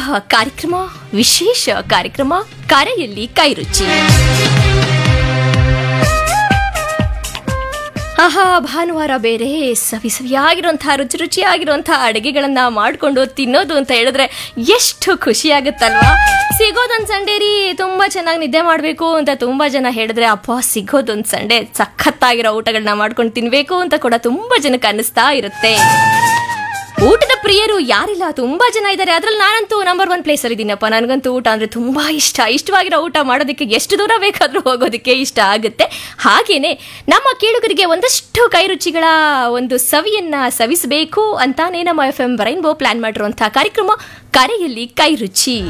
ಕಾರ್ಯಕ್ರಮ ವಿಶೇಷ ಕಾರ್ಯಕ್ರಮ ಕರೆಯಲ್ಲಿ ಕೈರುಚಿ ಆಹಾ ಭಾನುವಾರ ಬೇರೆ ಸವಿ ಸವಿಯಾಗಿರುವಂತಹ ರುಚಿ ರುಚಿಯಾಗಿರುವಂತಹ ಅಡುಗೆಗಳನ್ನ ಮಾಡ್ಕೊಂಡು ತಿನ್ನೋದು ಅಂತ ಹೇಳಿದ್ರೆ ಎಷ್ಟು ಖುಷಿ ಆಗುತ್ತಲ್ವಾ ಸಿಗೋದೊಂದು ಸಂಡೇ ರೀ ತುಂಬಾ ಚೆನ್ನಾಗಿ ನಿದ್ದೆ ಮಾಡಬೇಕು ಅಂತ ತುಂಬಾ ಜನ ಹೇಳಿದ್ರೆ ಅಪ್ಪ ಸಿಗೋದೊಂದು ಸಂಡೇ ಸಖತ್ತಾಗಿರೋ ಊಟಗಳನ್ನ ಮಾಡ್ಕೊಂಡು ತಿನ್ಬೇಕು ಅಂತ ಕೂಡ ತುಂಬಾ ಜನಕ್ಕೆ ಅನ್ನಿಸ್ತಾ ಇರುತ್ತೆ ಊಟದ ಪ್ರಿಯರು ಯಾರಿಲ್ಲ ತುಂಬಾ ಜನ ಇದ್ದಾರೆ ಅದ್ರಲ್ಲಿ ನಾನಂತೂ ನಂಬರ್ ಒನ್ ಪ್ಲೇಸ್ ಅಲ್ಲಿ ಇದ್ದೀನಪ್ಪ ನನಗಂತೂ ಊಟ ಅಂದ್ರೆ ತುಂಬಾ ಇಷ್ಟ ಇಷ್ಟವಾಗಿರೋ ಊಟ ಮಾಡೋದಕ್ಕೆ ಎಷ್ಟು ದೂರ ಬೇಕಾದ್ರೂ ಹೋಗೋದಕ್ಕೆ ಇಷ್ಟ ಆಗುತ್ತೆ ಹಾಗೇನೆ ನಮ್ಮ ಕೇಳುಗರಿಗೆ ಒಂದಷ್ಟು ಕೈ ರುಚಿಗಳ ಒಂದು ಸವಿಯನ್ನ ಸವಿಸಬೇಕು ಅಂತಾನೆ ನಮ್ಮ ಎಫ್ ಎಂ ರೈನ್ಬೋ ಪ್ಲಾನ್ ಮಾಡಿರುವಂತಹ ಕಾರ್ಯಕ್ರಮ ಕರೆಯಲ್ಲಿ ಕೈ ರುಚಿ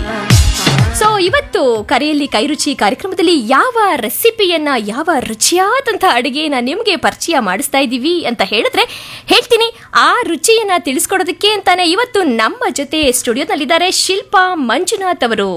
ಸೊ ಇವತ್ತು ಕರೆಯಲ್ಲಿ ಕೈ ರುಚಿ ಕಾರ್ಯಕ್ರಮದಲ್ಲಿ ಯಾವ ರೆಸಿಪಿಯನ್ನ ಯಾವ ರುಚಿಯಾದಂಥ ಅಡುಗೆಯನ್ನ ನಿಮಗೆ ಪರಿಚಯ ಮಾಡಿಸ್ತಾ ಇದ್ದೀವಿ ಅಂತ ಹೇಳಿದ್ರೆ ಹೇಳ್ತೀನಿ ಆ ರುಚಿಯನ್ನ ತಿಳಿಸ್ಕೊಡೋದಕ್ಕೆ ಅಂತಾನೆ ಇವತ್ತು ನಮ್ಮ ಜೊತೆ ಸ್ಟುಡಿಯೋನಲ್ಲಿದ್ದಾರೆ ಶಿಲ್ಪಾ ಮಂಜುನಾಥ್ ಅವರು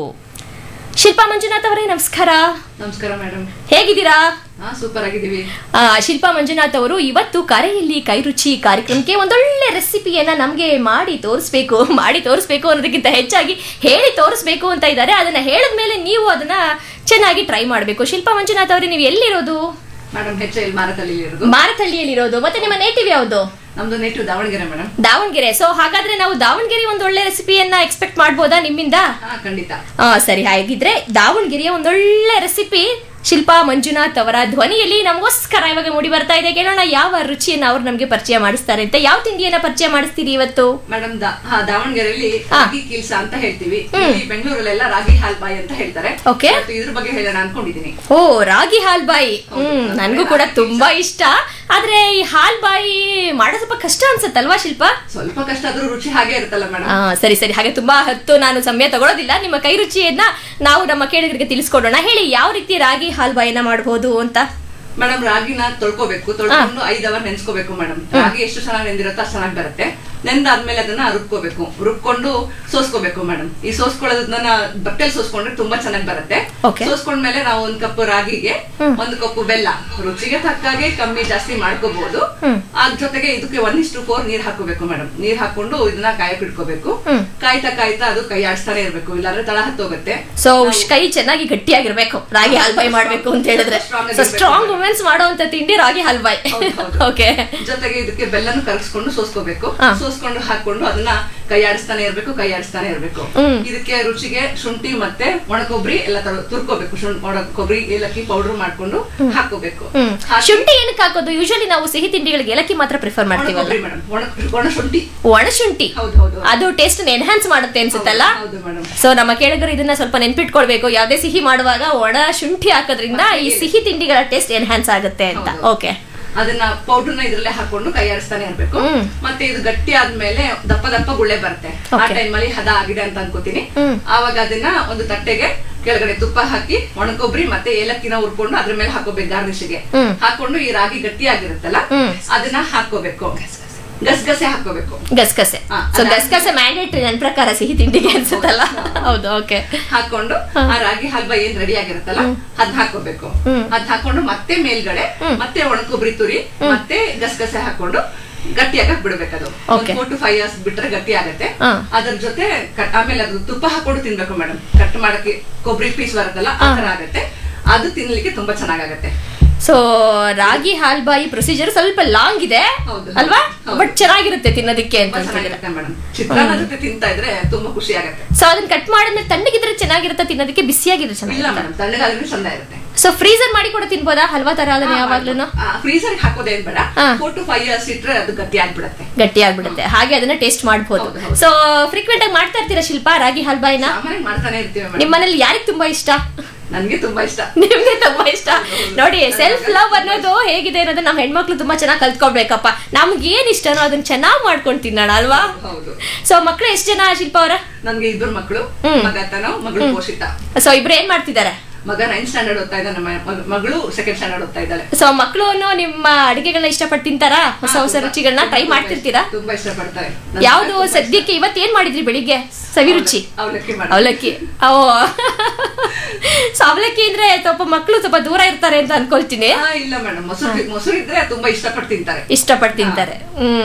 ಶಿಲ್ಪಾ ಮಂಜುನಾಥ್ ಅವರೇ ನಮಸ್ಕಾರ ನಮಸ್ಕಾರ ಮೇಡಮ್ ಹೇಗಿದ್ದೀರಾ ಹಾ ಸೂಪರ್ ಆಗಿದ್ದೀವಿ ಆ, ಶಿಲ್ಪಾ ಮಂಜುನಾಥ್ ಅವರು ಇವತ್ತು ಕರೆಯಲ್ಲಿ ಕೈ ರುಚಿ ಕಾರ್ಯಕ್ರಮಕ್ಕೆ ಒಂದೊಳ್ಳೆ ರೆಸಿಪಿಯನ್ನ ನಮಗೆ ಮಾಡಿ ತೋರಿಸ್ಬೇಕು ಮಾಡಿ ತೋರಿಸ್ಬೇಕು ಅನ್ನೋದಕ್ಕಿಂತ ಹೆಚ್ಚಾಗಿ ಹೇಳಿ ತೋರಿಸ್ಬೇಕು ಅಂತ ಇದ್ದಾರೆ ಅದನ್ನ ಹೇಳಿದ್ಮೇಲೆ ನೀವು ಅದನ್ನ ಚೆನ್ನಾಗಿ ಟ್ರೈ ಮಾಡಬೇಕು ಶಿಲ್ಪಾ ಮಂಜುನಾಥ್ ಅವರೇ ನೀವು ಎಲ್ಲಿರೋದು ಮೇಡಮ್ ಹೆಚ್ ಎಲ್ ಮಾರತಲ್ಲಿ ಇರೋದು ಮಾರತಳ್ಳಿಯಲ್ಲಿರೋದು ಮತ್ತೆ ನಿಮ್ಮ ನೇಟಿವ್ ಯಾವುದು ನಮ್ದು native Davanagere madam Davanagere so ಹಾಗಾದ್ರೆ ನಾವು ದಾವಣಗೆರೆ ಒಂದು ಒಳ್ಳೆ ರೆಸಿಪಿಯನ್ನ ಎಕ್ಸ್ಪೆಕ್ಟ್ ಮಾಡ್ಬೋದಾ ನಿಮ್ಮಿಂದ ಹಾ ಖಂಡಿತ ಆ ಸರಿ ಹಾಗಿದ್ರೆ ದಾವಣಗೆರೆಯ ಒಂದೊಳ್ಳೆ ರೆಸಿಪಿ ಶಿಲ್ಪಾ ಮಂಜುನಾಥ್ ಅವರ ಧ್ವನಿಯಲ್ಲಿ ನಮಗೋಸ್ಕರ ಇವಾಗ ಮೂಡಿ ಬರ್ತಾ ಇದೆ ಕೇಳೋಣ ಯಾವ ರುಚಿಯನ್ನ ಅವ್ರು ನಮ್ಗೆ ಪರಿಚಯ ಮಾಡಿಸ್ತಾರೆ ಅಂತ ಯಾವ ತಿಂಡಿಯನ್ನ ಪರಿಚಯ ಮಾಡಿಸ್ತೀರಿ ಇವತ್ತು ಮೇಡಮ್ ಹಾ ದಾವಣಗೆರೆಯಲ್ಲಿ ರಾಗಿ ಕಿಲ್ಸ ಅಂತ ಹೇಳ್ತೀವಿ ಇಲ್ಲಿ ಬೆಂಗಳೂರಲ್ಲೆಲ್ಲ ರಾಗಿ ಹಾಲ್ಬಾಯಿ ಅಂತ ಹೇಳ್ತಾರೆ Okay. ಇವತ್ತು ಇದ್ರ ಬಗ್ಗೆ ಹೇಳೋಣ ಅನ್ಕೊಂಡಿದೀನಿ ಓ ರಾಗಿ ಹಾಲ್ಬಾಯಿ ಹ್ಮ್ ನನ್ಗೂ ಕೂಡ ತುಂಬಾ ಇಷ್ಟ ಆದ್ರೆ ಈ ಹಾಲ್ಬಾಯಿ ಮಾಡೋ ಸ್ವಲ್ಪ ಕಷ್ಟ ಅನ್ಸತ್ತಲ್ವಾ ಶಿಲ್ಪ ಸ್ವಲ್ಪ ಕಷ್ಟ ಆದ್ರೂ ರುಚಿ ಹಾಗೆ ಇರುತ್ತಲ್ಲ ಮೇಡಮ್ ಆ, ಸರಿ ಸರಿ ಹಾಗೆ ತುಂಬಾ ಹೊತ್ತು ನಾನು ಸಮಯ ತಗೊಳ್ಳೋದಿಲ್ಲ ನಿಮ್ಮ ಕೈ ರುಚಿಯನ್ನ ನಾವು ನಮ್ಮ ಕೇಳಿಗರಿಗೆ ತಿಳಿಸ್ಕೊಡೋಣ ಹೇಳಿ ಯಾವ ರೀತಿ ರಾಗಿ ಹಾಲ್ಬಾಯಿನ ಮಾಡಬಹುದು ಅಂತ ಮೇಡಮ್ ರಾಗಿನ ತೊಳ್ಕೊಬೇಕು ತೊಳ್ಕೊಂಡು ಐದ್ ಅವರ್ ನೆನ್ಸ್ಕೋಬೇಕು ಮೇಡಮ್ ರಾಗಿ ಎಷ್ಟು ಚೆನ್ನಾಗಿ ನೆಂದಿರುತ್ತೋ ಅಷ್ಟು ಚೆನ್ನಾಗಿ ಬರುತ್ತೆ ನೆಂದಾದ್ಮೇಲೆ ಅದನ್ನ ರುಬ್ಕೋಬೇಕು ರುಬ್ಕೊಂಡು ಸೋಸ್ಕೋಬೇಕು ಮೇಡಮ್ ಈ ಸೋಸ್ಕೊಳ್ಳೋದನ್ನ ಬಟ್ಟೆಲ್ ಸೋಸ್ಕೊಂಡ್ರೆ ತುಂಬಾ ಚೆನ್ನಾಗಿ ಬರುತ್ತೆ Okay. ಸೋಸ್ಕೊಂಡ್ಮೇಲೆ ನಾವು ಒಂದ್ ಕಪ್ ರಾಗಿಗೆ ಒಂದು ಕಪ್ ಬೆಲ್ಲ ರುಚಿಗೆ ತಕ್ಕಾಗೆ ಕಮ್ಮಿ ಜಾಸ್ತಿ ಮಾಡ್ಕೋಬಹುದು ಆ ಜೊತೆಗೆ ಇದಕ್ಕೆ ಒನ್ ಇಷ್ಟು ಫೋರ್ ನೀರ್ ಹಾಕೋಬೇಕು ಮೇಡಮ್ ನೀರ್ ಹಾಕೊಂಡು ಇದನ್ನ ಕಾಯಕ್ ಇಟ್ಕೋಬೇಕು ಕಾಯ್ತಾ ಕಾಯ್ತಾ ಅದು ಕೈ ಆಡಿಸ್ತಾನೆ ಇರ್ಬೇಕು ಇಲ್ಲಾಂದ್ರೆ ತಳ ಹತ್ತೋಗುತ್ತೆ ಸೊ ಕೈ ಚೆನ್ನಾಗಿ ಗಟ್ಟಿಯಾಗಿರ್ಬೇಕು ರಾಗಿ ಹಲ್ವಾಯಿ ಮಾಡ್ಬೇಕು ಅಂತ ಹೇಳಿದ್ರೆ Strong ಸೊ ಆಗಿರ್ಬೇಕು. ಸ್ಟ್ರಾಂಗ್ ವುಮೆನ್ಸ್ ಮಾಡುವಂತ ತಿಂಡಿ ರಾಗಿ ಹಲ್ವಾಯಿ ಹೌದು, ಹೌದು. ಓಕೆ ಜೊತೆಗೆ ಇದಕ್ಕೆ ಬೆಲ್ಲನು ಕರಗಿಸ್ಕೊಂಡು ಸೋಸ್ಕೋಬೇಕು ಹಾ. ಸೋಸ್ಕೊಂಡು ಹಾಕೊಂಡು ಅದನ್ನ ಕೈ ಆಡಿಸ್ತಾನೆ ಇರ್ಬೇಕು ಕೈ ಆಡಿಸ್ತಾನೆ ಇರ್ಬೇಕು ಹ್ಮ್. ಇದಕ್ಕೆ ರುಚಿಗೆ ಶುಂಠಿ ಮತ್ತೆ ಒಣ ಕೊಬ್ಬರಿ ಎಲ್ಲ ತರ ತುರ್ಕೋಬೇಕು ಶುಂ- ಒಣ ಕೊಬ್ಬರಿ ಏಲಕ್ಕಿ ಪೌಡರ್ ಮಾಡ್ಕೊಂಡು ಹಾಕೋಬೇಕು ಹ್ಮ್ ಹಾಕಿ- ಶುಂಠಿ ಏನಕ್ಕೆ ಹಾಕೋದು ಯೂಶಲಿ ನಾವು ಸಿಹಿ ತಿಂಡಿಗಳಿಗೆ ಏಲಕ್ಕಿ ಮಾತ್ರ ಪ್ರಿಫರ್ ಒಣ ಮಾಡ್ತೀವಲ್ಲ ಕೊಬ್ಬರಿ ಮೇಡಮ್ ಒಣ ಒಣ ಶುಂಠಿ ಒಣ ಶುಂಠಿ ಹೌದು ಹೌದು ಅದು ಟೇಸ್ಟ್ ಎನ್ಹಾನ್ಸ್ ಮಾಡುತ್ತೆ ಅನ್ಸುತ್ತಲ್ಲ ಹೌದು ಮೇಡಮ್ ಸೊ ನಮ್ಮ ಕೇಳಿಗರು ಇದನ್ನ ಸ್ವಲ್ಪ ನೆನ್ಪಿಟ್ಕೊಳ್ಬೇಕು ಯಾವ್ದೇ ಸಿಹಿ ಮಾಡುವಾಗ ಒಣ ಶುಂಠಿ ಹಾಕೋದ್ರಿಂದ ಈ ಸಿಹಿ ತಿಂಡಿಗಳ ಟೇಸ್ಟ್ ಎನ್ಹಾನ್ಸ್ ಆಗುತ್ತೆ ಅಂತ ಹೌದು. ಓಕೆ ಅದನ್ನ ಪೌಡರ್ನ ಇದ್ರಲ್ಲೇ ಹಾಕೊಂಡು ಕೈ ಆಡಿಸ್ತಾನೆ ಇರ್ಬೇಕು ಹ್ಮ್. ಮತ್ತೆ ಇದು ಗಟ್ಟಿ ಆದ್ಮೇಲೆ ದಪ್ಪ ದಪ್ಪ ಗುಳ್ಳೆ ಬರುತ್ತೆ ಆ Okay. ಟೈಮಲ್ಲಿ ಹದ ಆಗಿದೆ ಅಂತ ಅನ್ಕೋತೀನಿ ಹ್ಮ್. ಆವಾಗ ಅದನ್ನ ಒಂದು ತಟ್ಟೆಗೆ ಕೆಳಗಡೆ ತುಪ್ಪ ಹಾಕಿ ಒಣಕೊಬ್ಬರಿ ಮತ್ತೆ ಏಲಕ್ಕಿನ ಹುರ್ಕೊಂಡು ಅದ್ರ ಮೇಲೆ ಹಾಕೋಬೇಕು ಗಾರ್ನಿಶ್ಗೆ ಹ್ಮ್. ಹಾಕೊಂಡು ಈ ರಾಗಿ ಗಟ್ಟಿ ಆಗಿರುತ್ತಲ್ಲ ಹ್ಮ್. ಅದನ್ನ ಹಾಕೋಬೇಕು ಗಸಗಸೆ ಹಾಕೋಬೇಕು ಗಸಗಸೆ ಹಾ, ಸೊ ಅದಾದ್ಮೇಲೆ- ಗಸಗಸೆ ಮ್ಯಾಂಡೇಟ್ರಿ ನನ್ನ ಪ್ರಕಾರ ಸಿಹಿ ತಿಂಡಿಗೆ ಅನ್ಸುತ್ತಲ್ಲ ಹೌದು ಓಕೆ ಹಾಕೊಂಡು ಆ ರಾಗಿ ಹಲ್ವಾ ಏನ್ ರೆಡಿ ಆಗಿರುತ್ತಲ್ಲ ಅದ್ ಹಾಕೋಬೇಕು ಹ್ಮ್. ಅದ್ ಹಾಕೊಂಡು ಮತ್ತೆ ಮೇಲ್ಗಡೆ ಮತ್ತೆ ಒಣಕೊಬ್ಬರಿ ತುರಿ ಮತ್ತೆ ಗಸಗಸೆ ಹಾಕೊಂಡು ಗಟ್ಟಿ ಆಗಕ್ ಬಿಡ್ಬೇಕದು Okay. Four to five years ಬಿಟ್ರೆ ಗಟ್ಟಿ ಆಗತ್ತೆ ಹಾ. ಅದ್ರ ಜೊತೆ ಕಟ್- ಆಮೇಲೆ ಅದು ತುಪ್ಪ ಹಾಕೊಂಡು ತಿನ್ಬೇಕು ಮೇಡಮ್ ಕಟ್ ಮಾಡಕ್ಕೆ ಕೊಬ್ಬರಿ ಪೀಸ್ ಬರುತ್ತಲ್ಲ ಆ ತರ ಆಗತ್ತೆ ಅದು ತಿನ್ಲಿಕ್ಕೆ ತುಂಬಾ ಚೆನ್ನಾಗಾಗತ್ತೆ ಸೊ ರಾಗಿ ಹಾಲ್ಬಾಯಿ ಪ್ರೊಸೀಜರ್ ಸ್ವಲ್ಪ ಲಾಂಗ್ ಇದೆ ಹೌದು. ಅಲ್ವಾ ಹೌದು. ಬಟ್ ಚೆನ್ನಾಗಿರುತ್ತೆ ತಿನ್ನೋದಕ್ಕೆ ಅಂತ ತುಂಬಾ ಹೇಳ್ತಿದ್ದೀರಾ ಚೆನ್ನಾಗಿರುತ್ತೆ ಮೇಡಮ್ ಚಿತ್ರಾನ್ನ ಜೊತೆ ತಿಂತಾ ಇದ್ರೆ ತುಂಬಾ ಖುಷಿ ಆಗತ್ತೆ ಸೊ ಅದನ್ನ ಕಟ್ ಮಾಡಿದ್ಮೇಲೆ ತಣ್ಣಗಿದ್ರೆ ಚೆನ್ನಾಗಿರುತ್ತೆ ತಿನ್ನೋದಕ್ಕೆ ಬಿಸಿಯಾಗಿದ್ರೆ ಇಲ್ಲ ಚೆನ್ನಾಗಿರುತ್ತೆ ಮೇಡಮ್ ತಣ್ಣಗಾದ್ರೂ ಚಂದ ಇರುತ್ತೆ ಸೊ ಫ್ರೀಸರ್ ಮಾಡಿ ಕೂಡ ತಿನ್ಬೋದಾ ಹಲ್ವಾ ತರ ಅದನ್ನ ಯಾವಾಗ್ಲೂ ಫ್ರೀಸರ್ ಹಾಕೋದೇನ್ ಬೇಡ ಹಾ. ಫೋರ್ ಟು ಫೈವ್ ಇಯರ್ಸ್ ಇಟ್ರೆ ಅದು ಗಟ್ಟಿ ಆಗ್ಬಿಡತ್ತೆ ಗಟ್ಟಿ ಆಗ್ಬಿಡುತ್ತೆ ಹಾಗೆ ಅದನ್ನ ಟೇಸ್ಟ್ ಮಾಡಬಹುದು ಹೌದು, ಹೌದು. ಸೊ ಫ್ರೀಕ್ವೆಂಟ್ ಆಗಿ ಮಾಡ್ತಾ ಇರ್ತೀರಾ ಶಿಲ್ಪ ರಾಗಿ ಹಲ್ವಾಯಿನ ಸಾಮಾನ್ಯ ಮಾಡ್ತಾನೆ ಇರ್ತೀವಿ ಮೇಡಮ್ ನಿಮ್ ಮನೇಲಿ ಯಾರಿಗ್ ತುಂಬಾ ಇಷ್ಟ ನನ್ಗೆ ತುಂಬಾ ಇಷ್ಟ ನಿಮ್ಗೆ ತುಂಬಾ ಇಷ್ಟ ನೋಡಿ ಸೆಲ್ಫ್ ಲವ್ ಅನ್ನೋದು ಹೇಗಿದೆ ಅನ್ನೋದನ್ನ ನಮ್ಮ ಹೆಣ್ಮಕ್ಳು ತುಂಬಾ ಚೆನ್ನಾಗಿ ಕಲ್ತ್ಕೊಳ್ಬೇಕಪ್ಪ ನಮ್ಗೆ ಏನ್ ಇಷ್ಟನೋ ಅದನ್ನ ಚೆನ್ನಾಗಿ ಮಾಡ್ಕೊಂಡು ತಿನ್ನೋಣ ಅಲ್ವಾ ಹೌದು ಸೊ ಮಕ್ಳು ಎಷ್ಟ್ ಜನ ಶಿಲ್ಪ ಅವರ ನನ್ಗೆ ಇಬ್ಬರು ಮಕ್ಕಳು ಹ್ಮ್. ಮಗ ತನೋ ಮಗಳು ಪೋಷಿತ ಸೊ ಇಬ್ರು ಏನ್ ಮಾಡ್ತಿದ್ದಾರೆ ಮಗ ನೈನ್ತ್ ಸ್ಟ್ಯಾಂಡರ್ಡ್ ಓದ್ತಾ ಇದ್ದಾನೆ ಮ- ಮಗ- ಮಗಳು ಸೆಕೆಂಡ್ ಸ್ಟ್ಯಾಂಡರ್ಡ್ ಓದ್ತಾ ಇದ್ದಾಳೆ ಸೊ ಮಕ್ಕಳು ನಿಮ್ಮ ಅಡಿಗೆಗಳನ್ನ ಇಷ್ಟಪಟ್ಟು ತಿಂತಾರಾ ಹೊಸ ಹೊಸ ರುಚಿಗಳನ್ನ ಟ್ರೈ ಮಾಡ್ತಿರ್ತೀರಾ ತುಂಬಾ ಇಷ್ಟಪಡ್ತಾರೆ ಯಾವ್ದು ಸದ್ಯಕ್ಕೆ ಇವತ್ತು ಏನ್ ಮಾಡಿದ್ರಿ ಬೆಳಿಗ್ಗೆ ಸವಿ ರುಚಿ ಅವಲಕ್ಕಿ ಮಾಡಿ ಅವಲಕ್ಕಿ ಓ ಸೊ ಅವಲಕ್ಕಿ ಅಂದ್ರೆ ಸ್ವಲ್ಪ ಮಕ್ಕಳು ಸ್ವಲ್ಪ ದೂರ ಇರ್ತಾರೆ ಅಂತ ಅನ್ಕೊಳ್ತೀನಿ ಇಲ್ಲ ಮೇಡಮ್ ಮೊಸರು ಮೊಸರು ಇದ್ರೆ ತುಂಬಾ ಇಷ್ಟಪಟ್ಟು ತಿಂತಾರೆ ಇಷ್ಟಪಟ್ಟು ತಿಂತಾರೆ ಹ್ಮ್